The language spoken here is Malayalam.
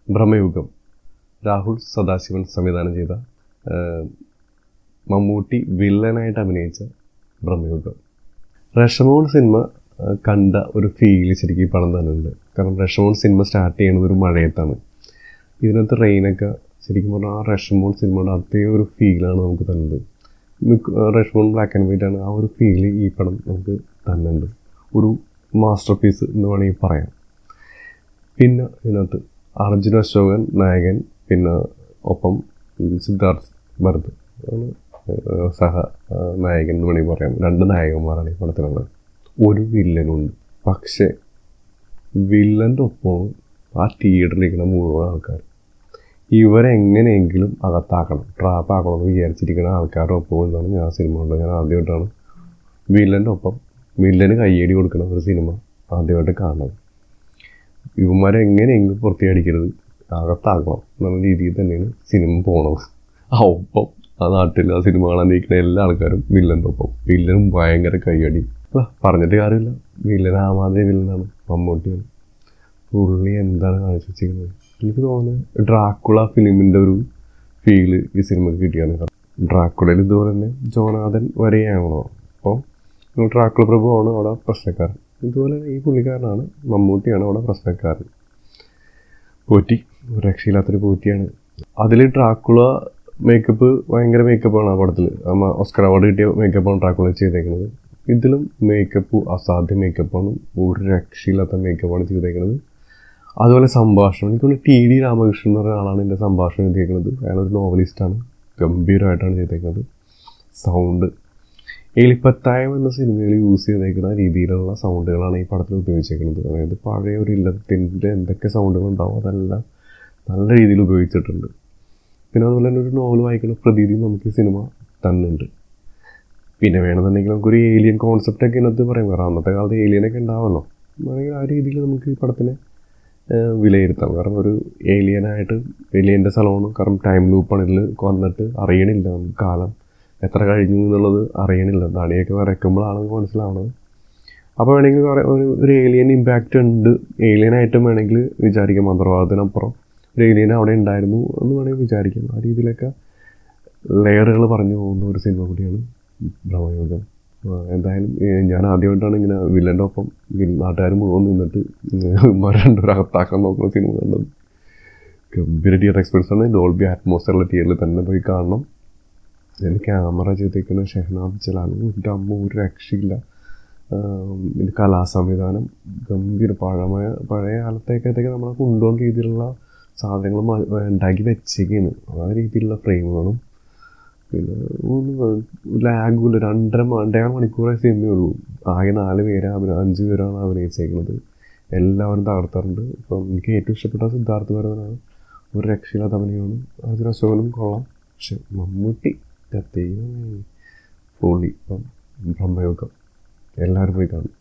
ബ്രഹ്മയുഗം രാഹുൽ സദാശിവൻ സംവിധാനം ചെയ്ത ആ, മമ്മൂട്ടി വില്ലനായിട്ട് അഭിനയിച്ച ബ്രഹ്മയുഗം റഷമോൺ സിനിമ ആ, കണ്ട ഒരു ഫീൽ ശരിക്കും ഈ പടം തന്നെ ഉണ്ട് കാരണം റഷമോൺ സിനിമ സ്റ്റാർട്ട് ചെയ്യുന്നത് ഒരു മഴയത്താണ് ഇതിനകത്ത് റെയിനൊക്കെ ശരിക്കും പറഞ്ഞാൽ ആ റഷമോൺ സിനിമയുടെ അതേ ഒരു ഫീലാണ് നമുക്ക് തന്നത് മിക്ക റഷമോൺ ബ്ലാക്ക് ആൻഡ് വൈറ്റ് ആണ് ആ ഒരു ഫീൽ ഈ പടം നമുക്ക് തന്നുണ്ട് ഒരു മാസ്റ്റർ പീസ് എന്ന് വേണമെങ്കിൽ പറയാം പിന്നെ ഇതിനകത്ത് അർജുൻ അശോകൻ നായകൻ പിന്നെ ഒപ്പം സിദ്ധാർത്ഥ് ഭരത് ആണ് ഏഹ് സഹ ഏഹ് നായകൻ എന്ന് വേണമെങ്കിൽ പറയാം രണ്ട് നായകന്മാരാണ് ഈ പടത്തിലുള്ളത് ഒരു വില്ലനുണ്ട് പക്ഷേ വില്ലൻ്റെ ഒപ്പം ആ തിയേറ്ററിലിരിക്കുന്ന മുഴുവൻ ആൾക്കാർ ഇവരെങ്ങനെയെങ്കിലും അകത്താക്കണം ട്രാപ്പ് ആക്കണം എന്ന് വിചാരിച്ചിരിക്കുന്ന ആൾക്കാരുടെ ഒപ്പം എന്നാണ് ഞാൻ സിനിമ കണ്ടത് ഞാൻ ആദ്യമായിട്ടാണ് വില്ലൻ്റെ ഒപ്പം വില്ലന് കയ്യടി കൊടുക്കുന്ന ഒരു സിനിമ ആദ്യമായിട്ട് കാണുന്നത് ഇവന്മാരെ എങ്ങനെയെങ്കിലും പുറത്തിയടിക്കരുത് അകത്താക്കണം എന്നുള്ള രീതിയിൽ തന്നെയാണ് സിനിമ പോണത് ആ ഒപ്പം ആ നാട്ടിൽ ആ സിനിമ കാണാൻ നിൽക്കുന്ന എല്ലാ ആൾക്കാരും വില്ലൻ്റെ ഒപ്പം വില്ലനും ഭയങ്കര കയ്യടി അല്ല പറഞ്ഞിട്ട് കാര്യമില്ല വില്ലൻ ആ മാതിരി വില്ലനാണ് മമ്മൂട്ടിയാണ് പുള്ളി എന്താണ് കാണിച്ചു വെച്ചിരിക്കുന്നത് എനിക്ക് തോന്നുന്നത് ഡ്രാക്കുള ഫിലിമിൻ്റെ ഒരു ഫീല് ഈ സിനിമയ്ക്ക് കിട്ടിയാണ് ഡ്രാക്കുളയിൽ ഇതുപോലെ തന്നെ ജോനാഥൻ വരെയാണല്ലോ അപ്പോൾ ഡ്രാക്കുള പ്രഭുവാണ് അവിടെ പ്രശ്നക്കാരൻ ഇതുപോലെ ഈ പുള്ളിക്കാരനാണ് മമ്മൂട്ടിയാണ് അവിടെ പ്രശ്നക്കാരൻ പോറ്റി ഒരു രക്ഷയില്ലാത്തൊരു പോറ്റിയാണ് അതിൽ ഡ്രാക്കുള മേക്കപ്പ് ഭയങ്കര മേക്കപ്പാണ് ആ പടത്തിൽ ഓസ്കർ അവാർഡ് കിട്ടിയ മേക്കപ്പാണ് ഡ്രാക്കുള ചെയ്തേക്കുന്നത് ഇതിലും മേക്കപ്പ് അസാധ്യ മേക്കപ്പാണ് ഒരു രക്ഷയില്ലാത്ത മേക്കപ്പാണ് ചെയ്തേക്കുന്നത് അതുപോലെ സംഭാഷണം എനിക്ക് തോന്നുന്നു ടി ഡി രാമകൃഷ്ണൻ എന്ന് പറയുന്ന ആളാണ് എൻ്റെ സംഭാഷണം എഴുതിയേക്കുന്നത് അയാളൊരു നോവലിസ്റ്റാണ് ഗംഭീരമായിട്ടാണ് ചെയ്തേക്കുന്നത് സൗണ്ട് എലിപ്പത്തായം എന്ന സിനിമയിൽ യൂസ് ചെയ്തേക്കുന്ന രീതിയിലുള്ള സൗണ്ടുകളാണ് ഈ പടത്തിൽ ഉപയോഗിച്ചേക്കുന്നത് അതായത് പഴയ ഒരു ഇല്ലത്തിൻ്റെ എന്തൊക്കെ സൗണ്ടുകൾ ഉണ്ടാവും അതെല്ലാം നല്ല രീതിയിൽ ഉപയോഗിച്ചിട്ടുണ്ട് പിന്നെ അതുപോലെ തന്നെ ഒരു നോവൽ വായിക്കുന്ന പ്രതീതി നമുക്ക് ഈ സിനിമ തന്നുണ്ട് പിന്നെ വേണമെന്നുണ്ടെങ്കിൽ നമുക്കൊരു ഏലിയൻ കോൺസെപ്റ്റ് ഒക്കെ ഇതിനകത്ത് പറയാം കാരണം അന്നത്തെ കാലത്ത് ഏലിയനൊക്കെ ഉണ്ടാവുമല്ലോ വേണമെങ്കിൽ ആ രീതിയിൽ നമുക്ക് ഈ പടത്തിനെ ഏഹ്, വിലയിരുത്താം കാരണം ഒരു ഏലിയനായിട്ട് ഏലിയൻ്റെ സ്ഥലമാണ് കാരണം ടൈം ലൂപ്പാണ് ഇതിൽ വന്നിട്ട് അറിയണില്ല നമുക്ക് കാലം എത്ര കഴിഞ്ഞു എന്നുള്ളത് അറിയണില്ല നടിയൊക്കെ വരയ്ക്കുമ്പോഴാണ് നമുക്ക് മനസ്സിലാവുന്നത് അപ്പോൾ വേണമെങ്കിൽ പറയാം ഒരു ഒരു ഏലിയൻ ഇമ്പാക്റ്റ് ഉണ്ട് ഏലിയനായിട്ടും വേണമെങ്കിൽ വിചാരിക്കാം മന്ത്രവാദത്തിനപ്പുറം ഒരു ഏലിയൻ അവിടെ ഉണ്ടായിരുന്നു എന്ന് വേണമെങ്കിൽ വിചാരിക്കാം ആ രീതിയിലൊക്കെ ലെയറുകൾ പറഞ്ഞു പോകുന്ന ഒരു സിനിമ കൂടിയാണ് ബ്രഹ്മയുഗം ആ, എന്തായാലും ഏ, ഞാൻ ആദ്യമായിട്ടാണ് ഇങ്ങനെ വില്ലൻ്റെ ഒപ്പം വിൽ- നാട്ടുകാർ മുഴുവൻ നിന്നിട്ട് ഇവന്മാരെ രണ്ടുപേരും അകത്താക്കാൻ നോക്കുന്ന സിനിമ കണ്ടത് ഗംഭീര തിയേറ്റർ എക്സ്പീരിയൻസ് ആണ് ഡോൾബി അറ്റ്മോസ്ഫിയറുള്ള തിയേറ്ററിൽ തന്നെ പോയി കാണണം ഇതിൽ ക്യാമറ ചെയ്തേക്കുന്ന ഷെഹനാദ് ജലാൽ ഒരു അമ്മ ഒരു രക്ഷയില്ല ആം, ഇത് കലാസംവിധാനം ഗംഭീര പഴമയ പഴയ കാലത്തേക്കത്തേക്ക് നമ്മളെ കൊണ്ടുപോകുന്ന രീതിയിലുള്ള സാധനങ്ങൾ മ- ഉണ്ടാക്കി വെച്ചേക്കാണ് ആ രീതിയിലുള്ള ഫ്രെയിമുകളും പിന്നെ ഒന്നും ലാഗുമില്ല രണ്ടര മ- രണ്ടേകാൽ മണിക്കൂറേ സിനിമയേ ഉള്ളൂ ആകെ നാല് പേര് അഭിന അഞ്ച് പേരാണ് അഭിനയിച്ചേക്കുന്നത് എല്ലാവരും തകർത്താറുണ്ട് ഇപ്പം എനിക്ക് ഏറ്റവും ഇഷ്ടപ്പെട്ട സിദ്ധാർത്ഥ ഭരതനാണ് ഒരു രക്ഷയില്ലാത്ത അഭിനയമാണ് അർജുന അശോകനും കൊള്ളാം പക്ഷെ മമ്മൂട്ടി ദൈവമേ പൊളി ഇപ്പം ബ്രഹ്മയോഗം എല്ലാവരും പോയി കാണും